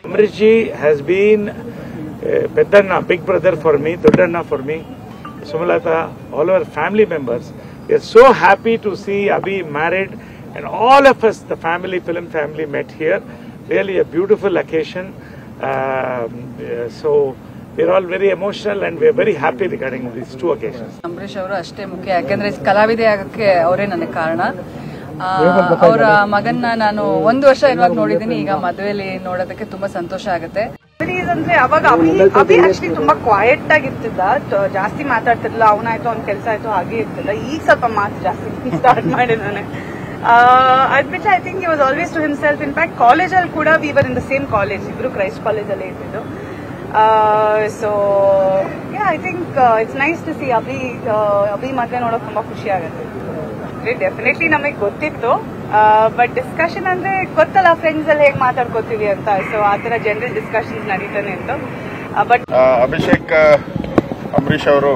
Amrish ji has been uh, Peddana, big brother for me, Doddanna for me, Sumalata, all our family members. We are so happy to see Abhi married and all of us, the family, film family met here. Really a beautiful occasion. Um, uh, so we are all very emotional and we are very happy regarding these two occasions. Ambareesh ಅವರು ಅಷ್ಟೇ ಮುಖ್ಯ ಯಾಕೆಂದ್ರೆ ಕಲಾವಿದೆ ಆಗಕ್ಕೆ ಅವರೇ ನನಗೆ ಕಾರಣ ಅವರ ಮಗನ್ನ ನಾನು ಒಂದು ವರ್ಷ ಇರುವಾಗ ನೋಡಿದ್ದೀನಿ ಈಗ ಮದುವೆಲಿ ನೋಡೋದಕ್ಕೆ ತುಂಬಾ ಸಂತೋಷ ಆಗುತ್ತೆ ಮೆಮರೀಸ್ ಅಂದ್ರೆ ಅವಾಗ ಅಭಿ ಅಭಿ ಆಕ್ಚುಲಿ ತುಂಬಾ ಕ್ವಾಯಟ್ ಆಗಿರ್ತಿದ್ದ ತ- ಜಾಸ್ತಿ ಮಾತಾಡ್ತಿರ್ಲಿಲ್ಲ ಅವನಾಯ್ತು ಅವ್ನ ಕೆಲಸ ಆಯ್ತು ಹಾಗೆ ಇರ್ತಿದ್ದ ಈಗ ಸ್ವಲ್ಪ ಮಾತು ಜಾಸ್ತಿ ಸ್ಟಾರ್ಟ್ ಮಾಡಿದಾನೆ ಅದ್ ಬಿಟ್ಟು I think was always to himself in fact ಕಾಲೇಜಲ್ಲಿ ಕೂಡ we were in the same college ಇಬ್ರು ಕ್ರೈಸ್ಟ್ ಕಾಲೇಜಲ್ಲೇ ಇದ್ದಿದ್ದು so I think it's nice to see Abhi Abhi ಮದುವೆ ನೋಡೋಕೆ ತುಂಬಾ ಖುಷಿ ಆಗುತ್ತೆ ಡೆಫಿನೆಟ್ಲಿ ನಮಗೆ ಗೊತ್ತಿತ್ತು ಬಟ್ ಡಿಸ್ಕಷನ್ ಅಂದ್ರೆ ಗೊತ್ತಲ್ಲ ಫ್ರೆಂಡ್ಸ್ ಅಲ್ಲಿ ಹೇಗೆ ಮಾತಾಡ್ಕೋತೀವಿ ಅಂತ ಸೊ ಆ ತರ ಜನರಲ್ ಡಿಸ್ಕಷನ್ಸ್ ನಡೀತಾನೆ ಇತ್ತು ಬಟ್ ಆ, ಅಭಿಷೇಕ್ ಆ, ಅಂಬರೀಷ್ ಅವರು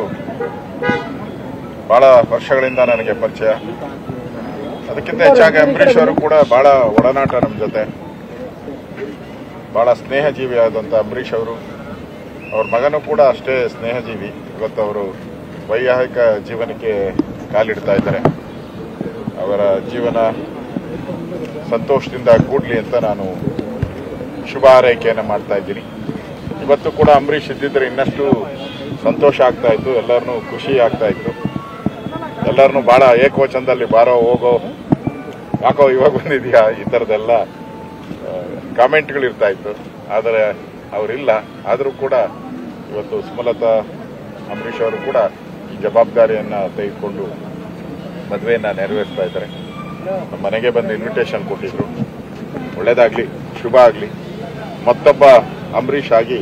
ಬಹಳ ವರ್ಷಗಳಿಂದ ನನಗೆ ಪರಿಚಯ ಅದಕ್ಕಿಂತ ಹೆಚ್ಚಾಗಿ ಅಂಬರೀಷ್ ಅವರು ಕೂಡ ಬಹಳ ಒಡನಾಟ ನಮ್ಮ ಜೊತೆ ಬಹಳ ಸ್ನೇಹಜೀವಿ ಆದಂಥ ಅಂಬರೀಷ್ ಅವರು ಅವ್ರ ಮಗನೂ ಕೂಡ ಅಷ್ಟೇ ಸ್ನೇಹಜೀವಿ ಇವತ್ತು ಅವರು ವೈವಾಹಿಕ ಜೀವನಕ್ಕೆ ಕಾಲಿಡ್ತಾ ಇದ್ದಾರೆ ಅವರ ಜೀವನ ಸಂತೋಷದಿಂದ ಕೂಡಲಿ ಅಂತ ನಾನು ಶುಭ ಹಾರೈಕೆಯನ್ನು ಮಾಡ್ತಾ ಇದ್ದೀನಿ ಇವತ್ತು ಕೂಡ ಅಂಬರೀಷ್ ಇದ್ದಿದ್ರೆ ಇನ್ನಷ್ಟು ಸಂತೋಷ ಆಗ್ತಾ ಇತ್ತು ಎಲ್ಲರನ್ನೂ ಖುಷಿ ಆಗ್ತಾ ಇತ್ತು ಎಲ್ಲರನ್ನೂ ಬಹಳ ಏಕವಚನದಲ್ಲಿ ಬಾರೋ ಹೋಗೋ ಯಾಕೋ ಇವಾಗ ಬಂದಿದ್ಯಾ ಈ ಥರದ್ದೆಲ್ಲ ಕಾಮೆಂಟ್ಗಳು ಇರ್ತಾ ಇತ್ತು ಆದರೆ ಅವರಿಲ್ಲ ಆದರೂ ಕೂಡ ಇವತ್ತು ಸುಮಲತಾ ಅಂಬರೀಷ್ ಅವರು ಕೂಡ ಈ ಜವಾಬ್ದಾರಿಯನ್ನು ತೆಗೆದುಕೊಂಡು ಮದುವೆಯನ್ನು ನೆರವೇರಿಸ್ತಾ ಇದ್ದಾರೆ ನಮ್ಮ ಮನೆಗೆ ಬಂದು ಇನ್ವಿಟೇಷನ್ ಕೊಟ್ಟಿದ್ರು ಒಳ್ಳೇದಾಗ್ಲಿ ಶುಭ ಆಗಲಿ ಮತ್ತೊಬ್ಬ ಅಂಬರೀಷ್ ಆಗಿ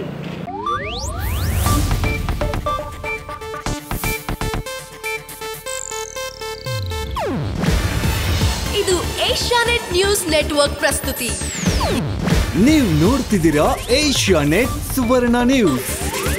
ಇದು ಏಷ್ಯಾನೆಟ್ ನ್ಯೂಸ್ ನೆಟ್ವರ್ಕ್ ಪ್ರಸ್ತುತಿ ನೀವು ನೋಡ್ತಿದ್ದೀರಾ ಏಷ್ಯಾ ನೆಟ್ ಸುವರ್ಣ ನ್ಯೂಸ್